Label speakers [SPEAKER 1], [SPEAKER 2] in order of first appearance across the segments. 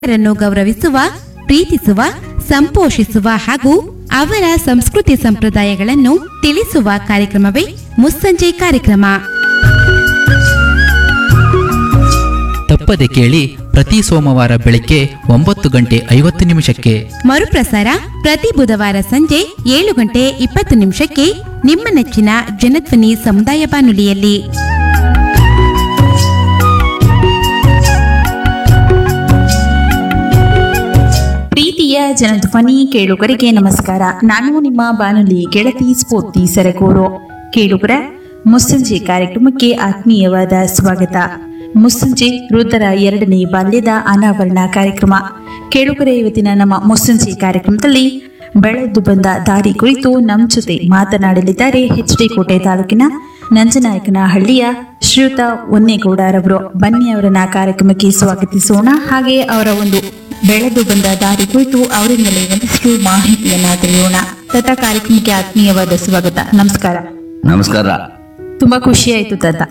[SPEAKER 1] ಹಿರಿಯರನ್ನು ಗೌರವಿಸುವ ಪ್ರೀತಿಸುವ ಸಂಪೋಷಿಸುವ ಹಾಗೂ ಅವರ ಸಂಸ್ಕೃತಿ ಸಂಪ್ರದಾಯಗಳನ್ನು ತಿಳಿಸುವ ಕಾರ್ಯಕ್ರಮವೇ ಮುಸ್ಸಂಜೆ ಕಾರ್ಯಕ್ರಮ
[SPEAKER 2] ತಪ್ಪದೆ ಕೇಳಿ ಪ್ರತಿ ಸೋಮವಾರ ಬೆಳಿಗ್ಗೆ ಒಂಬತ್ತು ಗಂಟೆ ಐವತ್ತು ನಿಮಿಷಕ್ಕೆ
[SPEAKER 1] ಮರುಪ್ರಸಾರ ಪ್ರತಿ ಬುಧವಾರ ಸಂಜೆ ಏಳು ಗಂಟೆ ಇಪ್ಪತ್ತು ನಿಮಿಷಕ್ಕೆ ನಿಮ್ಮ ನೆಚ್ಚಿನ ಜನಧ್ವನಿ ಸಮುದಾಯ ಬಾನುಲಿಯಲ್ಲಿ
[SPEAKER 3] ಪ್ರೀತಿಯ ಜನಧ್ವನಿ ಕೇಳುಗರಿಗೆ ನಮಸ್ಕಾರ ನಾನು ನಿಮ್ಮ ಬಾನುಲಿ ಗೆಳತಿ ಸ್ಫೂರ್ತಿ ಸರಗೂರು ಕೇಳುಗರ ಮುಸ್ಸಂಜೆ ಕಾರ್ಯಕ್ರಮಕ್ಕೆ ಆತ್ಮೀಯವಾದ ಸ್ವಾಗತ ಮುಸ್ಸಂಜೆ ವೃದ್ಧರ ಎರಡನೇ ಬಾಲ್ಯದ ಅನಾವರಣ ಕಾರ್ಯಕ್ರಮ ಕೇಳುಗರ ಇವತ್ತಿನ ನಮ್ಮ ಮುಸ್ಸಂಜೆ ಕಾರ್ಯಕ್ರಮದಲ್ಲಿ ಬೆಳೆದು ಬಂದ ದಾರಿ ಕುರಿತು ನಮ್ಮ ಜೊತೆ ಮಾತನಾಡಲಿದ್ದಾರೆ ಎಚ್ ಡಿ ಕೋಟೆ ತಾಲೂಕಿನ ನಂಜನಾಯಕನಹಳ್ಳಿಯ ಶ್ರೀಯುತ ಒನ್ನೇಗೌಡರವರು ಬನ್ನಿ ಅವರನ್ನ ಕಾರ್ಯಕ್ರಮಕ್ಕೆ ಸ್ವಾಗತಿಸೋಣ ಹಾಗೆ ಅವರ ಒಂದು ಬೆಳೆದು ಬಂದ ದಾರಿ ಕುರಿತು ಅವರಿಂದಲೇ ಒಂದಿಷ್ಟು ಮಾಹಿತಿಯನ್ನ ತಿಳಿಯೋಣ ತತ ಕಾರ್ಯಕ್ರಮಕ್ಕೆ ಆತ್ಮೀಯವಾದ ಸ್ವಾಗತ ನಮಸ್ಕಾರ
[SPEAKER 4] ನಮಸ್ಕಾರ
[SPEAKER 3] ತುಂಬಾ ಖುಷಿ ಆಯ್ತು ತತ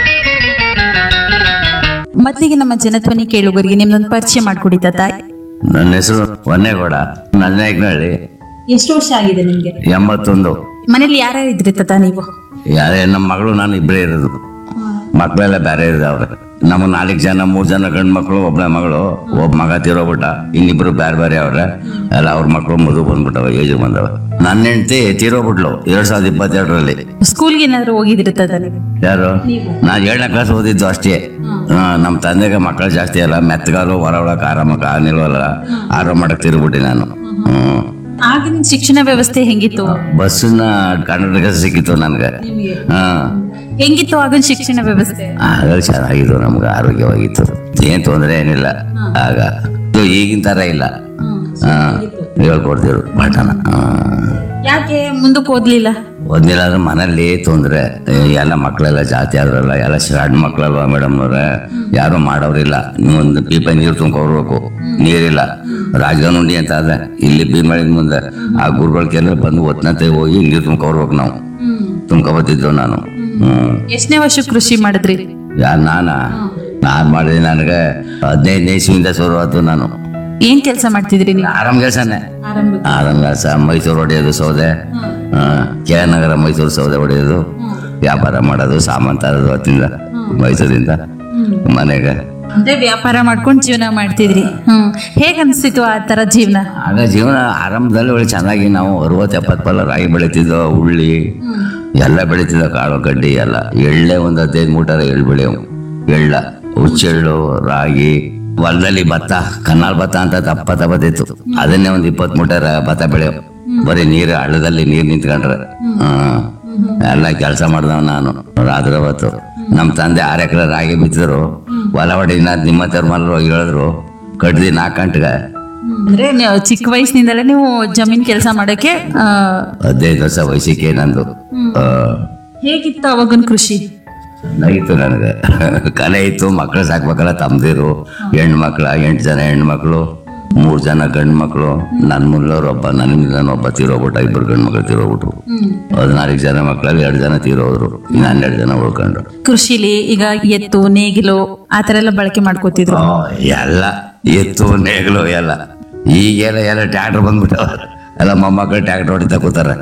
[SPEAKER 3] ಮೊದಲಿಗೆ ನಮ್ಮ ಜನಧ್ವನಿ ಕೇಳುಗರಿಗೆ ನಿಮ್ದೊಂದು ಪರಿಚಯ ಮಾಡ್ಕೊಡಿ ತಾತ
[SPEAKER 4] ನನ್ನ ಹೆಸರು ಹೊನ್ನೇಗೌಡ ನಂಜನಾಯಕನಹಳ್ಳಿ
[SPEAKER 3] ಎಷ್ಟು ವರ್ಷ ಆಗಿದೆ ನಿಮ್ಗೆ
[SPEAKER 4] ಎಂಬತ್ತೊಂದು
[SPEAKER 3] ಮನೇಲಿ ಯಾರ್ಯಾರು ಇದ್ರಿ ತಾತ ನೀವು
[SPEAKER 4] ಯಾರೇ ನಮ್ಮ ಮಗಳು ನಾನು ಇಬ್ಬರೇ ಇರೋದು ಮಕ್ಕಳೆಲ್ಲ ಬೇರೆ ಇದ್ದಾವ್ರೆ ನಮ್ಮ ನಾಲ್ಕು ಜನ ಮೂರು ಜನ ಗಂಡು ಮಕ್ಕಳು ಒಬ್ಬಳೆ ಮಗಳು ಒಬ್ಬ ಮಗ ತೀರೋಗ್ಬಿಟ್ಟ ಇನ್ನಿಬ್ರು ಬೇರೆ ಬೇರೆ ಅವ್ರೆ ಎಲ್ಲ ಅವ್ರ ಮಕ್ಕಳು ಮದುವೆ ಬಂದ್ಬಿಟ್ಟವ ಏಜ್ ಬಂದವ ನನ್ನ ಹೆಂಡತಿ ತೀರೋಗ್ಬಿಟ್ಲು ಎರಡ್ ಸಾವಿರದ ಇಪ್ಪತ್ತೆರಡರಲ್ಲಿ
[SPEAKER 3] ಸ್ಕೂಲ್ಗೆ ಏನಾದ್ರು ಹೋಗಿದ್ರಿ ತಾತ ನೀವು
[SPEAKER 4] ಯಾರು ನಾನು ಏಳನೇ ಕ್ಲಾಸ್ ಓದಿದ್ದು ಅಷ್ಟೇ ಹಾ, ನಮ್ಮ ತಂದೆಗೆ ಮಕ್ಕಳು ಜಾಸ್ತಿ ಅಲ್ಲ ಮೆತ್ತಗಾಲು ಹೊರ ಒಳಗೆ ಆರಾಮಕ್ಕೆ ನಿಲ್ವಲ್ಲ ಆರಾಮ ಮಾಡಕ್ ತಿರುಗ್ಬಿಟ್ಟೆ ನಾನು ಹ್ಮ್
[SPEAKER 3] ಆಗಿನ ಶಿಕ್ಷಣ ವ್ಯವಸ್ಥೆ ಹೆಂಗಿತ್ತು
[SPEAKER 4] ಬಸ್ಸನ್ನ ಕರ್ನಾಟಕ ಸಿಕ್ಕಿತ್ತು ನನ್ಗೆ ಹಾ
[SPEAKER 3] ಹೆಂಗಿತ್ತು ಆಗಿನ ಶಿಕ್ಷಣ ವ್ಯವಸ್ಥೆ
[SPEAKER 4] ಆಗ ಚೆನ್ನಾಗಿತ್ತು ನಮ್ಗೆ ಆರೋಗ್ಯವಾಗಿತ್ತು ಏನ್ ತೊಂದರೆ ಏನಿಲ್ಲ ಆಗ ಇದು ಈಗಿನ ತರ ಇಲ್ಲ ಹಾ ಹೇಳ್ಕೊಡ್ತಿರು ಪಾಠನ ಹಾ.
[SPEAKER 3] ಯಾಕೆ ಮುಂದಕ್ಕೆ ಓದ್ಲಿಲ್ಲ
[SPEAKER 4] ಒಂದಿಲ್ಲ ಅಂದ್ರೆ ಮನೇಲಿ ತೊಂದ್ರೆ ಎಲ್ಲ ಮಕ್ಕಳೆಲ್ಲ ಜಾತಿ ಆದ್ರಲ್ಲ ಎಲ್ಲ ಸಣ್ಣ ಮಕ್ಕಳಲ್ವಾ ಮೇಡಮ್ನವ್ರೆ ಯಾರು ಮಾಡೋರಿಲ್ಲ ಒಂದು ಪೀಪೆ ನೀರು ತುಂಬ್ಕೊಡ್ಬೇಕು ನೀರಿಲ್ಲ ರಾಜಗನುಂಡಿ ಅಂತ ಅದ ಇಲ್ಲಿ ಭೀಮಳಿನ ಮುಂದೆ ಆ ಗುರುಗಳಿಗೆಲ್ಲ ಬಂದು ಒತ್ನತೆ ಹೋಗಿ ನೀರು ತುಂಬ್ಕೊಡ್ಬೇಕು ನಾವು ತುಂಬ್ಕೊಬತ್ತಿದ್ದು ನಾನು ಹ್ಮ್
[SPEAKER 3] ಎಷ್ಟನೇ ವರ್ಷ ಕೃಷಿ ಮಾಡಿದ್ರಿ
[SPEAKER 4] ಯಾ ನಾನ ನಾನ್ ಮಾಡಿದೆ ನನಗೆ ಹದಿನೈದನೇ ಇಸ್ವಿಯಿಂದ ಶುರು ಆಯ್ತು ನಾನು
[SPEAKER 3] ಏನ್ ಕೆಲಸ ಮಾಡ್ತಿದ್ರಿ ನೀವು
[SPEAKER 4] ಆರಾಮ್ ಕೆಲಸನೇ ಆರಾಮ್ ಕೆಲಸ ಮೈಸೂರು ಹೊಡೆಯೋದು ಸೌದೆ ಕೆ ನಗರ ಮೈಸೂರು ಸೌದೆ ಹೊಡೆಯೋದು ವ್ಯಾಪಾರ ಮಾಡೋದು ಸಾಮಾನ್ ತರೋದು ಹೊತ್ತಿಂದ ಮೈಸೂರಿಂದ ಮನೆಗೆ
[SPEAKER 3] ಅದೇ ವ್ಯಾಪಾರ ಮಾಡ್ಕೊಂಡು ಜೀವನ ಮಾಡ್ತಿದ್ರಿ ಹ್ಮ್ ಹೇಗ್ ಅನ್ಸ್ತಿತ್ತು ಆ ತರ ಜೀವನ
[SPEAKER 4] ಆಗ ಜೀವನ ಆರಂಭದಲ್ಲಿ ಒಳ್ಳೆ ಚೆನ್ನಾಗಿ ನಾವು ಅರವತ್ತು ಎಪ್ಪತ್ತು ಫಲ ರಾಗಿ ಬೆಳಿತಿದ್ದೋ ಉಳ್ಳಿ ಎಲ್ಲ ಬೆಳಿತಿದ್ದೋ ಕಾಳು ಕಡ್ಡಿ ಎಲ್ಲ ಎಳ್ಳೆ ಒಂದು ಹದಿನೈದು ಮೂಟರ ಎಳ್ಳು ಬೆಳೆಯವು ಎಳ್ಳ ಹುಚ್ಚೆಳ್ಳು ರಾಗಿ ಹೊಲದಲ್ಲಿ ಭತ್ತ ಕನ್ನಾಲ್ ಭತ್ತ ಅಂತ ತಪ್ಪ ತಪ್ಪತ್ತಿತ್ತು ಅದನ್ನೇ ಒಂದು ಇಪ್ಪತ್ತು ಮೂಟರ ಭತ್ತ ಬೆಳೆಯವು ಬರೀ ನೀರು ಹಳ್ಳದಲ್ಲಿ ನೀರು ನಿಂತ್ಕೊಂಡ್ರೆ ಹ್ಮ್ ಎಲ್ಲ ಕೆಲಸ ಮಾಡ್ದವ ನಾನು ರಾತ್ರಿ ಹೊತ್ತು ನಮ್ಮ ತಂದೆ ಆರು ಎಕರೆ ರಾಗಿ ಬಿತ್ತಿದ್ರು ಹೊಲ ಹೊಡಿನ ನಿಮ್ಮ ತರ್ಮಲ್ ಹೋಗಿ ಹೇಳಿದ್ರು ಕಡ್ದಿ ನಾಲ್ಕು ಗಂಟೆಗೆ
[SPEAKER 3] ಅಂದ್ರೆ ನೀವು ಚಿಕ್ಕ ವಯಸ್ಸಿನಿಂದಲೇ ನೀವು ಜಮೀನ್ ಕೆಲಸ ಮಾಡಕ್ಕೆ ಆ,
[SPEAKER 4] ಹದಿನೈದು ವರ್ಷ ವಯಸ್ಸಿಗೆ ನಂದು ಆ,
[SPEAKER 3] ಹೇಗಿತ್ತು ಅವಾಗಿನ ಕೃಷಿ
[SPEAKER 4] ಚೆನ್ನಾಗಿತ್ತು ನನಗೆ ಕಲೆ ಇತ್ತು ಮಕ್ಕಳು ಸಾಕ್ಬೇಕಲ್ಲ ತಮ್ದಿರು ಹೆಣ್ಣು ಮಕ್ಳ ಎಂಟು ಜನ ಹೆಣ್ಮಕ್ಳು ಮೂರು ಜನ ಗಂಡು ಮಕ್ಕಳು ನನ್ನ ಮುಲ್ಲವ್ರು ಒಬ್ಬ ನನ್ನ ಒಬ್ಬ ತೀರೋಗ್ಬಿಟ್ಟ ಇಬ್ಬರು ಗಂಡು ಮಕ್ಳು ತೀರೋಗ್ಬಿಟ್ರು ಹದಿನಾಲ್ಕು ಜನ ಮಕ್ಕಳಲ್ಲಿ ಎರಡು ಜನ ತೀರೋದ್ರು ಇನ್ನು ಹನ್ನೆರಡು ಜನ ಉಳ್ಕೊಂಡ್ರು
[SPEAKER 3] ಕೃಷಿಲಿ ಈಗ ಎತ್ತು ನೇಗಿಲು ಆತರ ಎಲ್ಲ ಬಳಕೆ ಮಾಡ್ಕೋತಿದ್ರು
[SPEAKER 4] ಆ, ಎಲ್ಲ ಎತ್ತು ನೇಗ್ಲು ಎಲ್ಲ ಈಗೆಲ್ಲ ಎಲ್ಲ ಟ್ಯಾಕ್ಟರ್ ಬಂದ್ಬಿಟ್ಟವ ಎಲ್ಲ ಮೊಮ್ಮಕ್ಕಳು ಟ್ಯಾಕ್ಟರ್ ಹೊಡಿತಾ ಕೂತಾರ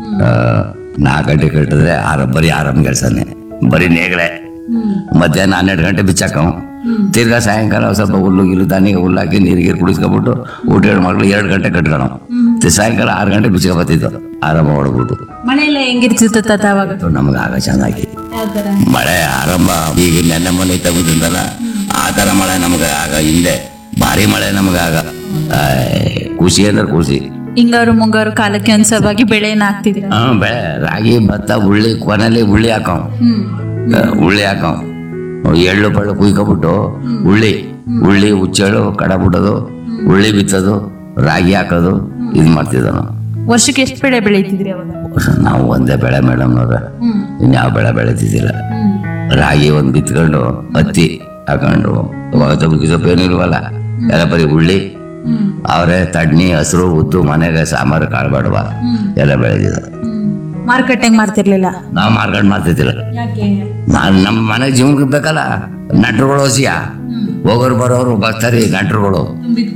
[SPEAKER 4] ನಾಲ್ಕು ಗಂಟೆ ಕಟ್ಟಿದ್ರೆ ಆರ ಬರೀ ಆರಾಮ್ ಕೆಲಸನೇ ಬರೀ ನೇಗ್ಲೆ ಮಧ್ಯಾಹ್ನ ಹನ್ನೆರಡು ಗಂಟೆ ಬಿಚ್ಚಾಕವು ತಿರ್ಗಾ ಸಾಯಂಕಾಲ ಒಂದ್ ಸ್ವಲ್ಪ ಹುಲ್ಲು ಗಿಲ್ಲು ದನಿಗೆ ಹುಲ್ಲು ಹಾಕಿ ನೀರು ಗೀರು ಕುಡಿಸ್ಕೊಬಿಟ್ಟು ಊಟ ಎರಡು ಮಕ್ಳು ಎರಡು ಗಂಟೆ ಕಟ್ಕೊಳವು ಸಾಯಂಕಾಲ ಆರು ಗಂಟೆ ಬಿಚ್ಕೊಬತ್ತಿದ್ದು ಆರಾಮ ಹೊಡ್ಬಿಟ್ಟು
[SPEAKER 3] ಮಳೆ ಎಲ್ಲ ಹೆಂಗಿರ್ತಿತ್ತು ತಾತ ಅವಾಗ
[SPEAKER 4] ನಮ್ಗೆ ಆಗ ಚೆನ್ನಾಗಿ ಮಳೆ ಆರಂಭ ಈಗ ನೆನ್ನೆ ಮೊನ್ನೆ ತಗುದಿಂದಲ್ಲ ಆ ಥರ ಮಳೆ ನಮ್ಗೆ ಆಗ ಹಿಂದೆ ಭಾರಿ ಮಳೆ ನಮ್ಗೆ ಆಗ ಆಯ್, ಖುಷಿ ಅಂದ್ರೆ ಖುಷಿ
[SPEAKER 3] ಹಿಂಗಾರು ಮುಂಗಾರು ಕಾಲಕ್ಕೆ ಅನುಸಾರವಾಗಿ ಬೆಳೆನ ಹಾಕ್ತಿದ್ರ
[SPEAKER 4] ಹಾ ಬೆಳೆ ರಾಗಿ ಭತ್ತ ಉಳ್ಳಿ ಕೊನೆಯಲ್ಲಿ ಉಳ್ಳಿ ಹಾಕವ್ ಉಳ್ಳಿ ಹಾಕವ್ ಎಳ್ಳು ಪಳ್ಳು ಕುಯ್ಕೊಬಿಟ್ಟು ಉಳ್ಳಿ ಉಳ್ಳಿ ಹುಚ್ಚೆಳ್ಳು ಕಡ ಬಿಡೋದು ಉಳ್ಳಿ ಬಿತ್ತೋದು ರಾಗಿ ಹಾಕೋದು ಇದು ಮಾಡ್ತಿದ್ದ ನಾವು
[SPEAKER 3] ವರ್ಷಕ್ಕೆ ಎಷ್ಟು ಬೆಳೆ ಬೆಳೀತಿದ್ರಿ ಅವಾಗ
[SPEAKER 4] ನಾವು ಒಂದೇ ಬೆಳೆ ಮೇಡಮ್ನವ್ರೆ ಇನ್ಯಾವ ಬೆಳೆ ಬೆಳೆತಿದ್ದಿಲ್ಲ ರಾಗಿ ಒಂದು ಬಿತ್ಕೊಂಡು ಹತ್ತಿ ಹಾಕೊಂಡು ಸೊಪ್ಪು ಸೊಪ್ಪು ಏನಿಲ್ವಲ್ಲ ಎಲ್ಲ ಬರೀ ಉಳ್ಳಿ ಅವರೇ ತಡ್ನಿ ಹಸಿರು ಉದ್ದು ಮನೆಗೆ ಸಾಂಬಾರು ಕಾಳು ಬಾಡುವ ಎಲ್ಲ ಬೆಳೆದಿದ್ದು
[SPEAKER 3] ಮಾರ್ಕೆಟಿಂಗ್ ಮಾಡ್ತಿರ್ಲಿಲ್ಲ
[SPEAKER 4] ನಾವು ಮಾರ್ಕೆಟ್ ಮಾಡ್ತಿದ್ದಿಲ್ಲ
[SPEAKER 3] ಯಾಕೆ
[SPEAKER 4] ನಾನು ನಮ್ಮ ಮನೆ ಜೀವನಕ್ಕೆ ಬೇಕಲ್ಲ ನಟರುಗಳು ಹೊಸಿಯ ಹೋಗೋರು ಬರೋರು ಬರ್ತಾರೆ ಗಂಟ್ರುಗಳು